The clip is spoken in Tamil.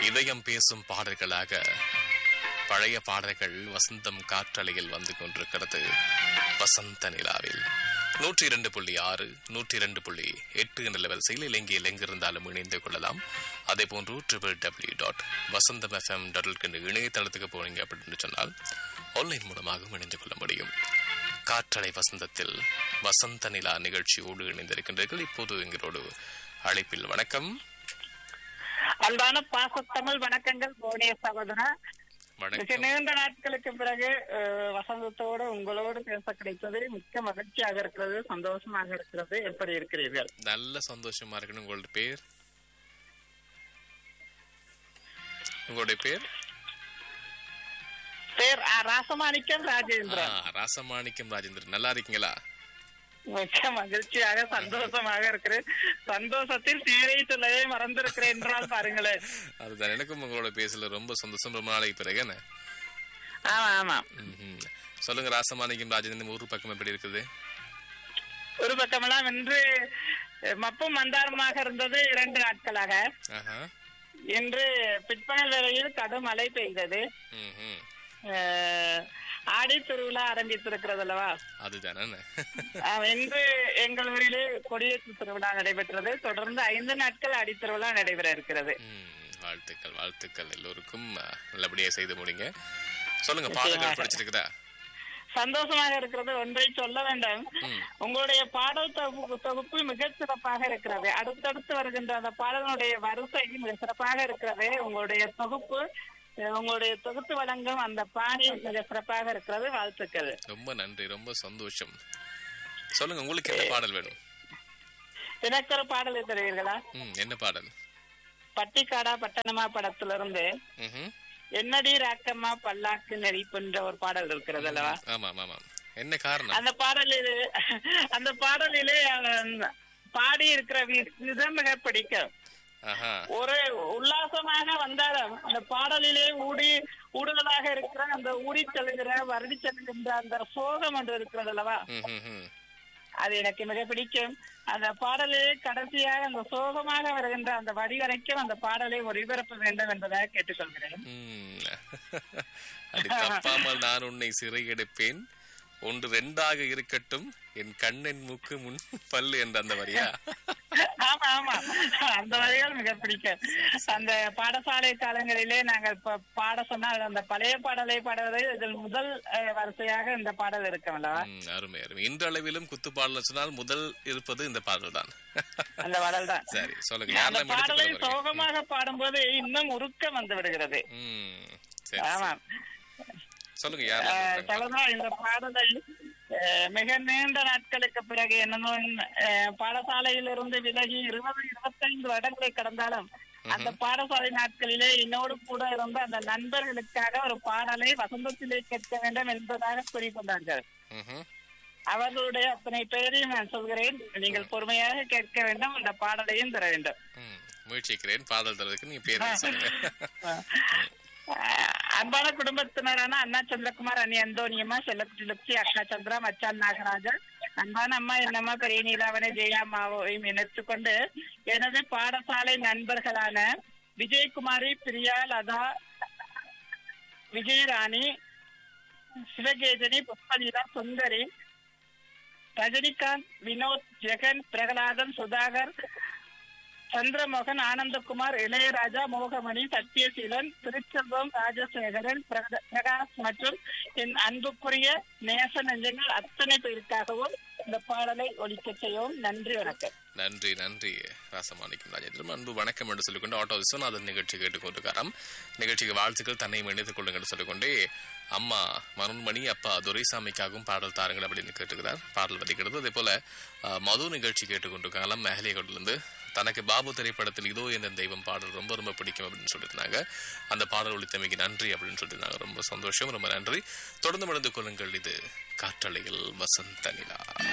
இதயம் பேசும் பாடல்களாக பழைய பாடல்கள் வசந்தம் காற்றலையில் வந்து கொண்டிருக்கிறது வசந்த நிலாவில் நூற்றி இரண்டு புள்ளி ஆறு நூற்றி இரண்டு புள்ளி எட்டு என்ற வரிசையில் இலங்கையில் எங்கிருந்தாலும் இணைந்து கொள்ளலாம் அதே போன்று triple W dot Vasantham FM dot என்ற இணையதளத்துக்கு போனீங்க அப்படின்னு சொன்னால் ஆன்லைன் மூலமாகவும் இணைந்து கொள்ள முடியும் காற்றலை வசந்தத்தில் வசந்த நிலா நிகழ்ச்சியோடு இணைந்திருக்கின்றீர்கள் இப்போது எங்களோடு அழைப்பில் வணக்கம் அன்பான பாசத்தமிழ் வணக்கங்கள் கோடிய சகோதரா மிக வணக்கம் நீண்ட நாட்களுக்கு பிறகு அஹ், வசந்தத்தோடு உங்களோடு பேச கிடைத்தது மிக்க மகிழ்ச்சியாக இருக்கிறது சந்தோஷமாக இருக்கிறது எப்படி இருக்கிறீர்கள் நல்ல சந்தோஷமா இருக்கணும் உங்களோட பேர் உங்களுடைய பேர் பேர் ஆ, ராசமாணிக்கம் ஆ, ராஜேந்திரன் ராசமாணிக்கம் ராஜேந்திரன் நல்லா இருக்கீங்களா மிக்க மகிழ்ச்சியாக சந்தோஷமாக இருக்கிறேன் சந்தோஷத்தில் தேரை சொல்லையே மறந்திருக்கிறேன் என்றால் பாருங்களேன் அதுதான் எனக்கும் உங்களோட பேசல ரொம்ப சந்தோஷம் ரொம்ப நாளைக்கு பிறகு என்ன ஆமா ஆமா ம்ஹும். சொல்லுங்க ராசமாணிக்கம் ராஜேந்திரன் ஊர் பக்கம் எப்படி இருக்குது ஒரு பக்கமெல்லாம் இன்று அஹ், மப்பும் மந்தாரமாக இருந்தது இரண்டு நாட்களாக ஆஹா இன்று பிற்பகல் வேளையில் கடும் மழை பெய்தது ம்ஹும். அஹ், ஆடி திருவிழா ஆரம்பித்திருக்கிறது அல்லவா அதுதானே அஹ், இன்று எங்கள் ஊரிலே கொடியேற்று திருவிழா நடைபெற்றது தொடர்ந்து ஐந்து நாட்கள் ஆடி திருவிழா நடைபெற இருக்கிறது ம், வாழ்த்துக்கள் வாழ்த்துக்கள் எல்லோருக்கும் ஆ, நல்லபடியா செய்து முடிங்க சொல்லுங்க பாடல்கள் பிடிச்சிருக்குதா சந்தோஷமாக இருக்கிறது ஒன்றை சொல்ல வேண்டும் ம். உங்களுடைய பாடல் தொகுப்பு தொகுப்பு மிக சிறப்பாக இருக்கிறது அடுத்தடுத்து வருகின்ற அந்த பாடலுடைய வரிசை மிக சிறப்பாக இருக்கிறது உங்களுடைய தொகுப்பு அஹ், உங்களுடைய தொகுத்து வழங்கும் அந்த பாணி மிக சிறப்பாக இருக்கிறது வாழ்த்துக்கள் ரொம்ப நன்றி ரொம்ப சந்தோஷம் சொல்லுங்க உங்களுக்கு என்ன பாடல் வேணும் எனக்கு ஒரு பாடல் தருவீர்களா ம் என்ன பாடல் பட்டிக்காடா பட்டணமா படத்திலிருந்து ம்ஹும். என்னடி ராக்கம்மா பல்லாக்கு நெறிப்புன்ற ஒரு பாடல் இருக்கிறது அல்லவா ஆமாம் ஆமாம் என்ன காரணம் அந்த பாடலிலே அந்த பாடலிலே அஹ், பாடி இருக்கிற வி- விதம் மிக பிடிக்கும் ஆஹா ஒரு உல்லாசமாக வந்தாலும் அந்த பாடலிலே ஊடி ஊடுதலாக இருக்கிற அந்த ஊடி செல்கிற வருடி செல்கின்ற அந்த சோகம் என்று இருக்கிறது அல்லவா ம், ம், ம். அது எனக்கு மிக பிடிக்கும் அந்த பாடலிலே கடைசியாக அந்த சோகமாக வருகின்ற அந்த வரி வரைக்கும் அந்த பாடலை ஒளிபரப்ப வேண்டும் என்பதாக கேட்டுக்கொள்கிறேன் ம். அது தப்பாமல் நான் உன்னை சிறையெடுப்பேன் ஒன்று ரெண்டாக இருக்கட்டும் என் கண்ணன் மூக்கு முன் பல்லு என்ற அந்த வரியா ஆமா ஆமா அந்த வரிகள் மிக பிடிக்கும் அந்த பாடசாலை காலங்களிலே நாங்கள் இப்ப பாட சொன்னால் அந்த பழைய பாடலை பாடுவது இதில் முதல் அஹ், வரிசையாக இந்த பாடல் இருக்கும் அல்லவா ம், அருமை அருமை இன்றளவிலும் குத்து பாடல் சொன்னால் முதல் இருப்பது இந்த பாடல் தான் அந்த பாடல் தான் சரி சொல்லுங்க அந்த யாரெல்லாம் பாடலை எடுத்துக்கொள்ள போறீங்க? சோகமாக பாடும்போது இன்னும் உருக்கம் வந்து விடுகிறது ம் சரி ஆமா சரி. சொல்லுங்க யாரெல்லாம் சகோதரா இந்த பாடலை அஹ், மிக நீண்ட நாட்களுக்கு பிறகு என்னமோ அஹ், பாடசாலையிலிருந்து விலகி இருபது இருபத்தைந்து வருடங்களை கடந்தாலும் அந்த பாடசாலை நாட்களிலே என்னோடு கூட இருந்த அந்த நண்பர்களுக்காக ஒரு பாடலை வசந்தத்திலே கேட்க வேண்டும் என்பதாக கூறிக்கொண்டார்கள் ம்ஹும். அவர்களுடைய அத்தனை பெயரையும் நான் சொல்கிறேன் நீங்கள் பொறுமையாக கேட்க வேண்டும் அந்த பாடலையும் தர வேண்டும் ம், முயற்சிக்கிறேன் பாடல் தரதுக்கு நீங்க பேர் சொல்லுங்க அஹ் அன்பான குடும்பத்தினரான அண்ணா சந்திரகுமார் அண்ணி அந்தோனியம்மா செல்லக்குட்டி லட்சி அக்கா சந்திரா மச்சான் நாகராஜன் அன்பான அம்மா என்னம்மா பெரிய நீலாவணி ஜெயாமாவையும் இணைத்துக் கொண்டு எனது பாடசாலை நண்பர்களான விஜயகுமாரி பிரியா லதா விஜயராணி சிவகேஜனி புஷ்பலீலா சுந்தரி ரஜினிகாந்த் வினோத் ஜெகன் பிரகலாதன் சுதாகர் சந்திரமோகன் ஆனந்தகுமார் இளையராஜா மோகமணி சத்யசீலன் திருச்செல்வம் ராஜசேகரன் பிரக- பிரகாஷ் மற்றும் என் அன்புக்குரிய நேச நெஞ்சங்கள் அத்தனை பேருக்காகவும் இந்த பாடலை ஒலிக்க செய்யவும் நன்றி வணக்கம் நன்றி நன்றி ராசமாணிக்கம் ராஜேந்திரம் அன்பு வணக்கம் என்று சொல்லிக்கொண்டு ஆட்டோ விஸ்வநாதன் நிகழ்ச்சி கேட்டுக்கொண்டிருக்காராம் நிகழ்ச்சிக்கு வாழ்த்துக்கள் தன்னையும் இணைத்துக் கொள்ளுங்கள் என்று சொல்லிக்கொண்டே அம்மா மனோன்மணி அப்பா துரைசாமிக்காகவும் பாடல் தாருங்கள் அப்படின்னு கேட்டுக்கிறார் பாடல் வதிக்கிறது அதே போல அஹ், மது நிகழ்ச்சி கேட்டுக்கொண்டிருக்காங்களாம் மேகலைகோட்டிலிருந்து தனக்கு பாபு திரைப்படத்தில் இதோ என்ற தெய்வம் பாடல் ரொம்ப ரொம்ப பிடிக்கும் அப்படின்னு சொல்லியிருந்தாங்க அந்த பாடல் ஒளித்தமைக்கு நன்றி அப்படின்னு சொல்லியிருந்தாங்க ரொம்ப சந்தோஷம் ரொம்ப நன்றி தொடர்ந்து மணந்து கொள்ளுங்கள் இது காற்றலையில் வசந்த நிலா